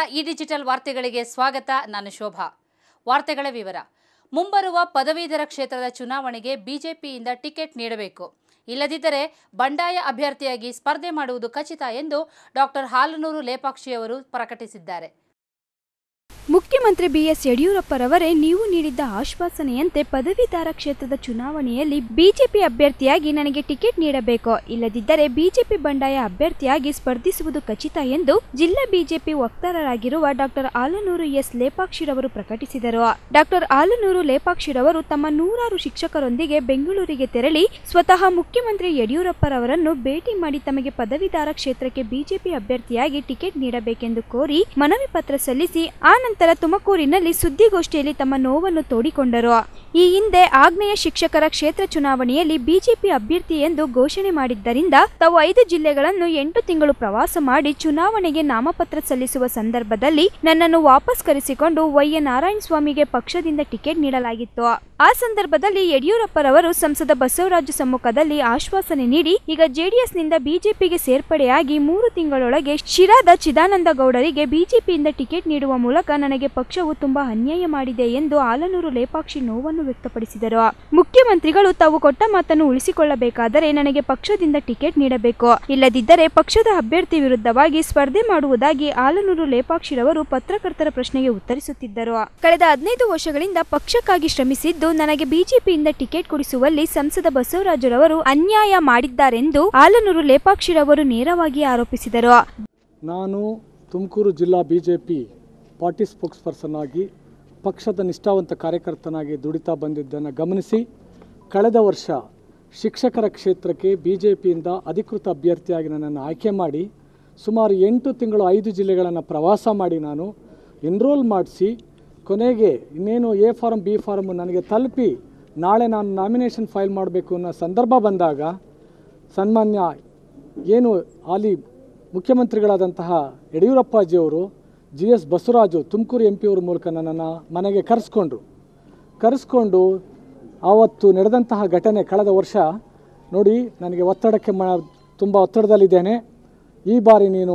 ಈ ಡಿಜಿಟಲ್ ವಾರ್ತೆಗಳಿಗೆ ಸ್ವಾಗತ ನಾನು ಶೋಭಾ ವಾರ್ತೆಗಳ ವಿವರ ಮುಂಬರುವ ಪದವೀಧರ ಕ್ಷೇತ್ರದ ಚುನಾವಣೆಗೆ ಬಿಜೆಪಿಯಿಂದ ಟಿಕೆಟ್ ನೀಡಬೇಕು ಇಲ್ಲದಿದ್ದರೆ ಬಂಡಾಯ ಅಭ್ಯರ್ಥಿಯಾಗಿ ಸ್ಪರ್ಧೆ ಮಾಡುವುದು ಖಚಿತ ಎಂದು ಡಾಕ್ಟರ್ ಹಾಲನೂರು ಲೇಪಾಕ್ಷಿಯವರು ಪ್ರಕಟಿಸಿದ್ದಾರೆ ಮುಖ್ಯಮಂತ್ರಿ ಬಿಎಸ್ ಯಡಿಯೂರಪ್ಪರವರೇ ನೀವು ನೀಡಿದ್ದ ಆಶ್ವಾಸನೆಯಂತೆ ಪದವೀಧರ ಕ್ಷೇತ್ರದ ಚುನಾವಣೆಯಲ್ಲಿ ಬಿಜೆಪಿ ಅಭ್ಯರ್ಥಿಯಾಗಿ ನನಗೆ ಟಿಕೆಟ್ ನೀಡಬೇಕು ಇಲ್ಲದಿದ್ದರೆ ಬಿಜೆಪಿ ಬಂಡಾಯ ಅಭ್ಯರ್ಥಿಯಾಗಿ ಸ್ಪರ್ಧಿಸುವುದು ಖಚಿತ ಎಂದು ಜಿಲ್ಲಾ ಬಿಜೆಪಿ ವಕ್ತಾರರಾಗಿರುವ ಡಾಕ್ಟರ್ ಆಲನೂರು ಎಸ್ ಲೇಪಾಕ್ಷಿರವರು ಪ್ರಕಟಿಸಿದರು ಡಾಕ್ಟರ್ ಆಲನೂರು ಲೇಪಾಕ್ಷಿರವರು ತಮ್ಮ ನೂರಾರು ಶಿಕ್ಷಕರೊಂದಿಗೆ ಬೆಂಗಳೂರಿಗೆ ತೆರಳಿ ಸ್ವತಃ ಮುಖ್ಯಮಂತ್ರಿ ಯಡಿಯೂರಪ್ಪರವರನ್ನು ಭೇಟಿ ಮಾಡಿ ತಮಗೆ ಪದವೀಧರ ಕ್ಷೇತ್ರಕ್ಕೆ ಬಿಜೆಪಿ ಅಭ್ಯರ್ಥಿಯಾಗಿ ಟಿಕೆಟ್ ನೀಡಬೇಕೆಂದು ಕೋರಿ ಮನವಿ ಪತ್ರ ಸಲ್ಲಿಸಿ ಆ ನಂತರ ತುಮಕೂರಿನಲ್ಲಿ ಸುದ್ದಿಗೋಷ್ಠಿಯಲ್ಲಿ ತಮ್ಮ ನೋವನ್ನು ತೋಡಿಕೊಂಡರು ಈ ಹಿಂದೆ ಆಗ್ನೇಯ ಶಿಕ್ಷಕರ ಕ್ಷೇತ್ರ ಚುನಾವಣೆಯಲ್ಲಿ ಬಿಜೆಪಿ ಅಭ್ಯರ್ಥಿ ಎಂದು ಘೋಷಣೆ ಮಾಡಿದ್ದರಿಂದ ತಾವು ಐದು ಜಿಲ್ಲೆಗಳನ್ನು ಎಂಟು ತಿಂಗಳು ಪ್ರವಾಸ ಮಾಡಿ ಚುನಾವಣೆಗೆ ನಾಮಪತ್ರ ಸಲ್ಲಿಸುವ ಸಂದರ್ಭದಲ್ಲಿ ನನ್ನನ್ನು ವಾಪಸ್ ಕರೆಸಿಕೊಂಡು ವೈಎ ನಾರಾಯಣ ಸ್ವಾಮಿಗೆ ಪಕ್ಷದಿಂದ ಟಿಕೆಟ್ ನೀಡಲಾಗಿತ್ತು ಆ ಸಂದರ್ಭದಲ್ಲಿ ಯಡಿಯೂರಪ್ಪರವರು ಸಂಸದ ಬಸವರಾಜ ಸಮ್ಮುಖದಲ್ಲಿ ಆಶ್ವಾಸನೆ ನೀಡಿ ಈಗ ಜೆಡಿಎಸ್ನಿಂದ ಬಿಜೆಪಿಗೆ ಸೇರ್ಪಡೆಯಾಗಿ ಮೂರು ತಿಂಗಳೊಳಗೆ ಶಿರಾದ ಚಿದಾನಂದ ಗೌಡರಿಗೆ ಬಿಜೆಪಿಯಿಂದ ಟಿಕೆಟ್ ನೀಡುವ ಮೂಲಕ ನನಗೆ ಪಕ್ಷವು ತುಂಬಾ ಅನ್ಯಾಯ ಮಾಡಿದೆ ಎಂದು ಆಲನೂರು ಲೇಪಾಕ್ಷಿ ನೋವನ್ನು ವ್ಯಕ್ತಪಡಿಸಿದರು ಮುಖ್ಯಮಂತ್ರಿಗಳು ತಾವು ಕೊಟ್ಟ ಮಾತನ್ನು ಉಳಿಸಿಕೊಳ್ಳಬೇಕಾದರೆ ನನಗೆ ಪಕ್ಷದಿಂದ ಟಿಕೆಟ್ ನೀಡಬೇಕು ಇಲ್ಲದಿದ್ದರೆ ಪಕ್ಷದ ಅಭ್ಯರ್ಥಿ ವಿರುದ್ಧವಾಗಿ ಸ್ಪರ್ಧೆ ಮಾಡುವುದಾಗಿ ಆಲನೂರು ಲೇಪಾಕ್ಷಿರವರು ಪತ್ರಕರ್ತರ ಪ್ರಶ್ನೆಗೆ ಉತ್ತರಿಸುತ್ತಿದ್ದರು ಕಳೆದ ಹದಿನೈದು ವರ್ಷಗಳಿಂದ ಪಕ್ಷಕ್ಕಾಗಿ ಶ್ರಮಿಸಿದ್ದು ನನಗೆ ಬಿಜೆಪಿಯಿಂದ ಟಿಕೆಟ್ ಕೊಡಿಸುವಲ್ಲಿ ಸಂಸದ ಬಸವರಾಜರವರು ಅನ್ಯಾಯ ಮಾಡಿದ್ದಾರೆಂದು ಆಲನೂರು ಲೇಪಾಕ್ಷಿರವರು ನೇರವಾಗಿ ಆರೋಪಿಸಿದರು ನಾನು ತುಮಕೂರು ಜಿಲ್ಲಾ B J P party spokesperson ಆಗಿ ಪಕ್ಷದ ನಿಷ್ಠಾವಂತ ಕಾರ್ಯಕರ್ತನಾಗಿ ದುಡಿತಾ ಬಂದಿದ್ದನ್ನು ಗಮನಿಸಿ ಕಳೆದ ವರ್ಷ ಶಿಕ್ಷಕರ ಕ್ಷೇತ್ರಕ್ಕೆ ಬಿ ಜೆ ಪಿಯಿಂದ ಅಧಿಕೃತ ಅಭ್ಯರ್ಥಿಯಾಗಿ ನನ್ನನ್ನು ಆಯ್ಕೆ ಮಾಡಿ ಸುಮಾರು ಎಂಟು ತಿಂಗಳು ಐದು ಜಿಲ್ಲೆಗಳನ್ನು ಪ್ರವಾಸ ಮಾಡಿ ನಾನು ಎನ್ರೋಲ್ ಮಾಡಿಸಿ ಕೊನೆಗೆ ಇನ್ನೇನು ಎ ಫಾರಮ್ ಬಿ ಫಾರಮ್ ನನಗೆ ತಲುಪಿ ನಾಳೆ ನಾನು ನಾಮಿನೇಷನ್ ಫೈಲ್ ಮಾಡಬೇಕು ಅನ್ನೋ ಸಂದರ್ಭ ಬಂದಾಗ ಸನ್ಮಾನ್ಯ ಏನು ಹಾಲಿ ಮುಖ್ಯಮಂತ್ರಿಗಳಾದಂತಹ ಯಡಿಯೂರಪ್ಪಾಜಿಯವರು G S Basavaraju Tumakuru M ಪಿಯವ್ರ ಮೂಲಕ ನನ್ನನ್ನು ಮನೆಗೆ ಕರೆಸ್ಕೊಂಡ್ರು ಕರೆಸ್ಕೊಂಡು ಆವತ್ತು ನಡೆದಂತಹ ಘಟನೆ ಕಳೆದ ವರ್ಷ ನೋಡಿ ನನಗೆ ಒತ್ತಡಕ್ಕೆ ಮ ತುಂಬ ಒತ್ತಡದಲ್ಲಿದ್ದೇನೆ ಈ ಬಾರಿ ನೀನು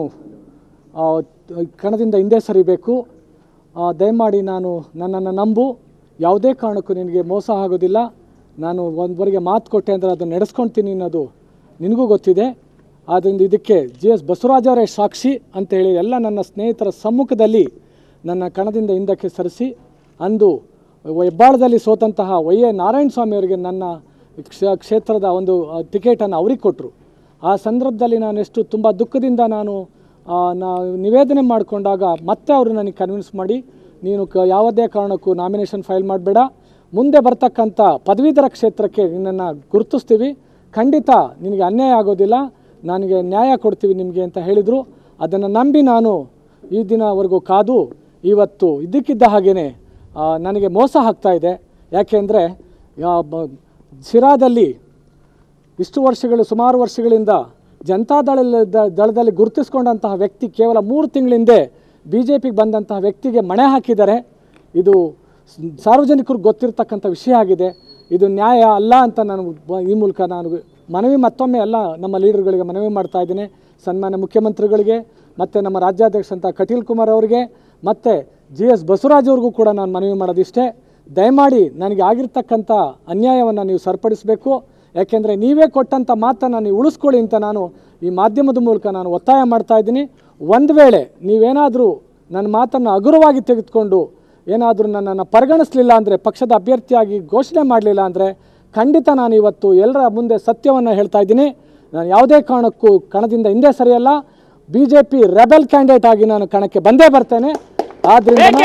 ಆ, ಕಣದಿಂದ ಹಿಂದೆ ಸರಿಬೇಕು ಆ, ದಯಮಾಡಿ ನಾನು ನನ್ನನ್ನು ನಂಬು ಯಾವುದೇ ಕಾರಣಕ್ಕೂ ನಿನಗೆ ಮೋಸ ಆಗೋದಿಲ್ಲ ನಾನು ಒಂದುವರೆಗೆ ಮಾತು ಕೊಟ್ಟೆ ಅಂದರೆ ಅದನ್ನು ನಡೆಸ್ಕೊಳ್ತೀನಿ ಅನ್ನೋದು ನಿನಗೂ ಗೊತ್ತಿದೆ ಆದ್ದರಿಂದ ಇದಕ್ಕೆ ಜಿ ಎಸ್ ಬಸವರಾಜವರೇ ಸಾಕ್ಷಿ ಅಂತೇಳಿ ಎಲ್ಲ ನನ್ನ ಸ್ನೇಹಿತರ ಸಮ್ಮುಖದಲ್ಲಿ ನನ್ನ ಕಣದಿಂದ ಹಿಂದಕ್ಕೆ ಸರಿಸಿ ಅಂದು ಹೆಬ್ಬಾಳದಲ್ಲಿ ಸೋತಂತಹ ವೈ ಎ ನಾರಾಯಣ ಸ್ವಾಮಿ ಅವರಿಗೆ ನನ್ನ ಕ್ಷ ಕ್ಷೇತ್ರದ ಒಂದು ಟಿಕೆಟನ್ನು ಅವ್ರಿಗೆ ಕೊಟ್ಟರು ಆ ಸಂದರ್ಭದಲ್ಲಿ ನಾನು ಎಷ್ಟು ತುಂಬ ದುಃಖದಿಂದ ನಾನು ಆ, ನಾ ನಿವೇದನೆ ಮಾಡಿಕೊಂಡಾಗ ಮತ್ತೆ ಅವರು ನನಗೆ ಕನ್ವಿನ್ಸ್ ಮಾಡಿ ನೀನು ಕ ಯಾವುದೇ ಕಾರಣಕ್ಕೂ ನಾಮಿನೇಷನ್ ಫೈಲ್ ಮಾಡಬೇಡ ಮುಂದೆ ಬರ್ತಕ್ಕಂಥ ಪದವೀಧರ ಕ್ಷೇತ್ರಕ್ಕೆ ನಿನ್ನನ್ನು ಗುರುತಿಸ್ತೀವಿ ಖಂಡಿತ ನಿನಗೆ ಅನ್ಯಾಯ ಆಗೋದಿಲ್ಲ ನನಗೆ ನ್ಯಾಯ ಕೊಡ್ತೀವಿ ನಿಮಗೆ ಅಂತ ಹೇಳಿದರು ಅದನ್ನು ನಂಬಿ ನಾನು ಈ ದಿನವರೆಗೂ ಕಾದು ಇವತ್ತು ಇದ್ದಕ್ಕಿದ್ದ ಹಾಗೇ ನನಗೆ ಮೋಸ ಆಗ್ತಾ ಇದೆ ಯಾಕೆಂದರೆ ಶಿರಾದಲ್ಲಿ ಇಷ್ಟು ವರ್ಷಗಳು ಸುಮಾರು ವರ್ಷಗಳಿಂದ ಜನತಾದಳ ದಳದಲ್ಲಿ ಗುರುತಿಸ್ಕೊಂಡಂತಹ ವ್ಯಕ್ತಿ ಕೇವಲ ಮೂರು ತಿಂಗಳಿಂದೆ ಬಿ ಜೆ ಪಿಗೆ ಬಂದಂತಹ ವ್ಯಕ್ತಿಗೆ ಮಣೆ ಹಾಕಿದ್ದಾರೆ ಇದು ಸ್- ಸಾರ್ವಜನಿಕರಿಗೆ ಗೊತ್ತಿರತಕ್ಕಂಥ ವಿಷಯ ಆಗಿದೆ ಇದು ನ್ಯಾಯ ಅಲ್ಲ ಅಂತ ನಾನು ಬ- ಈ ಮೂಲಕ ನಾನು ಮನವಿ ಮತ್ತೊಮ್ಮೆ ಎಲ್ಲ ನಮ್ಮ ಲೀಡರ್ಗಳಿಗೆ ಮನವಿ ಮಾಡ್ತಾ ಇದ್ದೀನಿ ಸನ್ಮಾನ್ಯ ಮುಖ್ಯಮಂತ್ರಿಗಳಿಗೆ ಮತ್ತು ನಮ್ಮ ರಾಜ್ಯಾಧ್ಯಕ್ಷರಂಥ ಕಟೀಲ್ ಕುಮಾರ್ ಅವರಿಗೆ ಮತ್ತು ಜಿ ಎಸ್ ಬಸವರಾಜ್ ಅವ್ರಿಗೂ ಕೂಡ ನಾನು ಮನವಿ ಮಾಡೋದಿಷ್ಟೇ ದಯಮಾಡಿ ನನಗೆ ಆಗಿರ್ತಕ್ಕಂಥ ಅನ್ಯಾಯವನ್ನು ನೀವು ಸರಿಪಡಿಸಬೇಕು ಯಾಕೆಂದರೆ ನೀವೇ ಕೊಟ್ಟಂಥ ಮಾತನ್ನು ನೀವು ಉಳಿಸ್ಕೊಳ್ಳಿ ಅಂತ ನಾನು ಈ ಮಾಧ್ಯಮದ ಮೂಲಕ ನಾನು ಒತ್ತಾಯ ಮಾಡ್ತಾ ಇದ್ದೀನಿ ಒಂದು ವೇಳೆ ನೀವೇನಾದರೂ ನನ್ನ ಮಾತನ್ನು ಹಗುರವಾಗಿ ತೆಗೆದುಕೊಂಡು ಏನಾದರೂ ನನ್ನನ್ನು ಪರಿಗಣಿಸಲಿಲ್ಲ ಅಂದರೆ ಪಕ್ಷದ ಅಭ್ಯರ್ಥಿಯಾಗಿ ಘೋಷಣೆ ಮಾಡಲಿಲ್ಲ ಅಂದರೆ ಖಂಡಿತ ನಾನು ಇವತ್ತು ಎಲ್ಲರ ಮುಂದೆ ಸತ್ಯವನ್ನು ಹೇಳ್ತಾ ಇದ್ದೀನಿ ನಾನು ಯಾವುದೇ ಕಾರಣಕ್ಕೂ ಕಣದಿಂದ ಹಿಂದೆ ಸರಿಯಲ್ಲ B J P rebel candidate ಆಗಿ ನಾನು ಕಣಕ್ಕೆ ಬಂದೇ ಬರ್ತೇನೆ ಆದ್ದರಿಂದ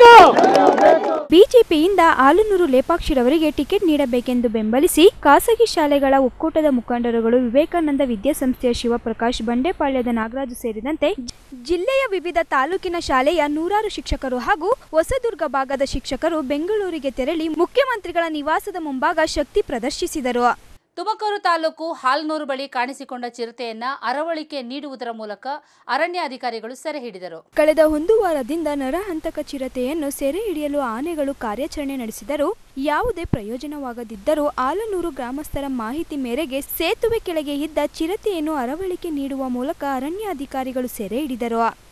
ಬಿಜೆಪಿಯಿಂದ ಆಲನೂರು ಲೇಪಾಕ್ಷಿರವರಿಗೆ ಟಿಕೆಟ್ ನೀಡಬೇಕೆಂದು ಬೆಂಬಲಿಸಿ ಖಾಸಗಿ ಶಾಲೆಗಳ ಒಕ್ಕೂಟದ ಮುಖಂಡರುಗಳು ವಿವೇಕಾನಂದ ವಿದ್ಯಾಸಂಸ್ಥೆಯ ಶಿವಪ್ರಕಾಶ್ ಬಂಡೆಪಾಳ್ಯದ ನಾಗರಾಜು ಸೇರಿದಂತೆ ಜಿ- ಜಿಲ್ಲೆಯ ವಿವಿಧ ತಾಲೂಕಿನ ಶಾಲೆಯ ನೂರಾರು ಶಿಕ್ಷಕರು ಹಾಗೂ ಹೊಸದುರ್ಗ ಭಾಗದ ಶಿಕ್ಷಕರು ಬೆಂಗಳೂರಿಗೆ ತೆರಳಿ ಮುಖ್ಯಮಂತ್ರಿಗಳ ನಿವಾಸದ ಮುಂಭಾಗ ಶಕ್ತಿ ಪ್ರದರ್ಶಿಸಿದರು ತುಮಕೂರು ತಾಲೂಕು ಹಾಲ್ನೂರು ಬಳಿ ಕಾಣಿಸಿಕೊಂಡ ಚಿರತೆಯನ್ನ ಅರವಳಿಕೆ ನೀಡುವುದರ ಮೂಲಕ ಅರಣ್ಯ ಅಧಿಕಾರಿಗಳು ಸೆರೆ ಹಿಡಿದರು ಕಳೆದ ಒಂದು ವಾರದಿಂದ ನರಹಂತಕ ಚಿರತೆಯನ್ನು ಸೆರೆ ಹಿಡಿಯಲು ಆನೆಗಳು ಕಾರ್ಯಾಚರಣೆ ನಡೆಸಿದರೂ ಯಾವುದೇ ಪ್ರಯೋಜನವಾಗದಿದ್ದರೂ ಆಲನೂರು ಗ್ರಾಮಸ್ಥರ ಮಾಹಿತಿ ಮೇರೆಗೆ ಸೇತುವೆ ಕೆಳಗೆ ಇದ್ದ ಚಿರತೆಯನ್ನು ಅರವಳಿಕೆ ನೀಡುವ ಮೂಲಕ ಅರಣ್ಯ ಅಧಿಕಾರಿಗಳು ಸೆರೆ ಹಿಡಿದರು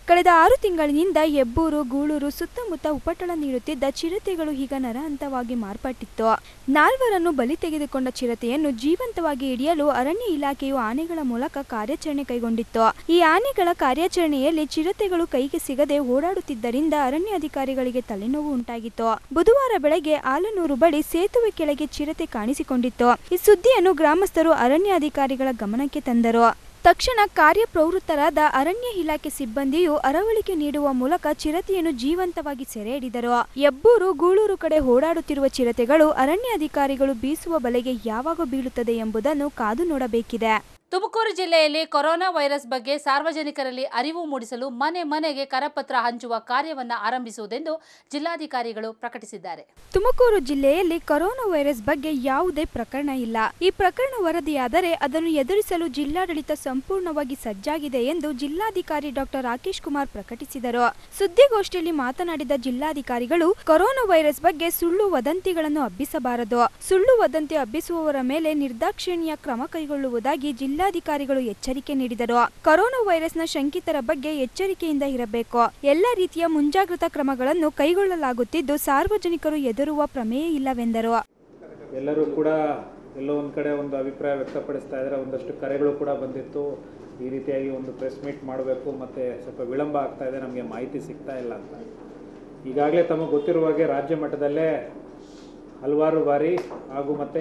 ಕಳೆದ ಆರು ತಿಂಗಳಿನಿಂದ ಹೆಬ್ಬೂರು ಗೂಳೂರು ಸುತ್ತಮುತ್ತ ಉಪಟಳ ನೀಡುತ್ತಿದ್ದ ಚಿರತೆಗಳು ಈಗ ನರಹಂತವಾಗಿ ಮಾರ್ಪಟ್ಟಿತ್ತು ನಾಲ್ವರನ್ನು ಬಲಿ ತೆಗೆದುಕೊಂಡ ಚಿರತೆಯನ್ನು ಜೀವಂತವಾಗಿ ಹಿಡಿಯಲು ಅರಣ್ಯ ಇಲಾಖೆಯು ಆನೆಗಳ ಮೂಲಕ ಕಾರ್ಯಾಚರಣೆ ಕೈಗೊಂಡಿತ್ತು ಈ ಆನೆಗಳ ಕಾರ್ಯಾಚರಣೆಯಲ್ಲಿ ಚಿರತೆಗಳು ಕೈಗೆ ಸಿಗದೆ ಓಡಾಡುತ್ತಿದ್ದರಿಂದ ಅರಣ್ಯ ಅಧಿಕಾರಿಗಳಿಗೆ ತಲೆನೋವು ಉಂಟಾಗಿತ್ತು ಬುಧವಾರ ಬೆಳಗ್ಗೆ ಆಲನೂರು ಬಳಿ ಸೇತುವೆ ಕೆಳಗೆ ಚಿರತೆ ಕಾಣಿಸಿಕೊಂಡಿತ್ತು ಈ ಸುದ್ದಿಯನ್ನು ಗ್ರಾಮಸ್ಥರು ಅರಣ್ಯ ಅಧಿಕಾರಿಗಳ ಗಮನಕ್ಕೆ ತಂದರು ತಕ್ಷಣ ಕಾರ್ಯಪ್ರವೃತ್ತರಾದ ಅರಣ್ಯ ಇಲಾಖೆ ಸಿಬ್ಬಂದಿಯು ಅರವಳಿಕೆ ನೀಡುವ ಮೂಲಕ ಚಿರತೆಯನ್ನು ಜೀವಂತವಾಗಿ ಸೆರೆ ಹಿಡಿದರು ಹೆಬ್ಬೂರು ಗೂಳೂರು ಕಡೆ ಓಡಾಡುತ್ತಿರುವ ಚಿರತೆಗಳು ಅರಣ್ಯ ಅಧಿಕಾರಿಗಳು ಬೀಸುವ ಬಲೆಗೆ ಯಾವಾಗ ಬೀಳುತ್ತದೆ ಎಂಬುದನ್ನು ಕಾದು ನೋಡಬೇಕಿದೆ ತುಮಕೂರು ಜಿಲ್ಲೆಯಲ್ಲಿ ಕೊರೋನಾ ವೈರಸ್ ಬಗ್ಗೆ ಸಾರ್ವಜನಿಕರಲ್ಲಿ ಅರಿವು ಮೂಡಿಸಲು ಮನೆ ಮನೆಗೆ ಕರಪತ್ರ ಹಂಚುವ ಕಾರ್ಯವನ್ನು ಆರಂಭಿಸುವುದೆಂದು ಜಿಲ್ಲಾಧಿಕಾರಿಗಳು ಪ್ರಕಟಿಸಿದ್ದಾರೆ ತುಮಕೂರು ಜಿಲ್ಲೆಯಲ್ಲಿ ಕೊರೋನಾ ವೈರಸ್ ಬಗ್ಗೆ ಯಾವುದೇ ಪ್ರಕರಣ ಇಲ್ಲ ಈ ಪ್ರಕರಣ ವರದಿಯಾದರೆ ಅದನ್ನು ಎದುರಿಸಲು ಜಿಲ್ಲಾಡಳಿತ ಸಂಪೂರ್ಣವಾಗಿ ಸಜ್ಜಾಗಿದೆ ಎಂದು ಜಿಲ್ಲಾಧಿಕಾರಿ ಡಾಕ್ಟರ್ ರಾಕೇಶ್ ಕುಮಾರ್ ಪ್ರಕಟಿಸಿದರು ಸುದ್ದಿಗೋಷ್ಠಿಯಲ್ಲಿ ಮಾತನಾಡಿದ ಜಿಲ್ಲಾಧಿಕಾರಿಗಳು ಕೊರೋನಾ ವೈರಸ್ ಬಗ್ಗೆ ಸುಳ್ಳು ವದಂತಿಗಳನ್ನು ಹಬ್ಬಿಸಬಾರದು ಸುಳ್ಳು ವದಂತಿ ಹಬ್ಬಿಸುವವರ ಮೇಲೆ ನಿರ್ದಾಕ್ಷಿಣ್ಯ ಕ್ರಮ ಕೈಗೊಳ್ಳುವುದಾಗಿ ಜಿಲ್ಲಾಧಿಕಾರಿಗಳು ಎಚ್ಚರಿಕೆ ನೀಡಿದರು ಕೊರೋನಾ ವೈರಸ್ನ ಶಂಕಿತರ ಬಗ್ಗೆ ಎಚ್ಚರಿಕೆಯಿಂದ ಇರಬೇಕು ಎಲ್ಲ ರೀತಿಯ ಮುಂಜಾಗ್ರತಾ ಕ್ರಮಗಳನ್ನು ಕೈಗೊಳ್ಳಲಾಗುತ್ತಿದ್ದು ಸಾರ್ವಜನಿಕರು ಎದುರುವ ಪ್ರಮೇಯ ಇಲ್ಲವೆಂದರು ಎಲ್ಲರೂ ಕೂಡ ಎಲ್ಲೋ ಒಂದು ಕಡೆ ಒಂದು ಅಭಿಪ್ರಾಯ ವ್ಯಕ್ತಪಡಿಸ್ತಾ ಇದ್ದಾರೆ ಒಂದಷ್ಟು ಕರೆಗಳು ಕೂಡ ಬಂದಿತ್ತು ಈ ರೀತಿಯಾಗಿ ಒಂದು ಪ್ರೆಸ್ ಮೀಟ್ ಮಾಡಬೇಕು ಮತ್ತು ಸ್ವಲ್ಪ ವಿಳಂಬ ಆಗ್ತಾ ಇದೆ ನಮಗೆ ಮಾಹಿತಿ ಸಿಗ್ತಾ ಇಲ್ಲ ಅಂತ ಈಗಾಗಲೇ ತಮಗೆ ಗೊತ್ತಿರುವ ಹಾಗೆ ರಾಜ್ಯ ಮಟ್ಟದಲ್ಲೇ ಹಲವಾರು ಬಾರಿ ಹಾಗೂ ಮತ್ತು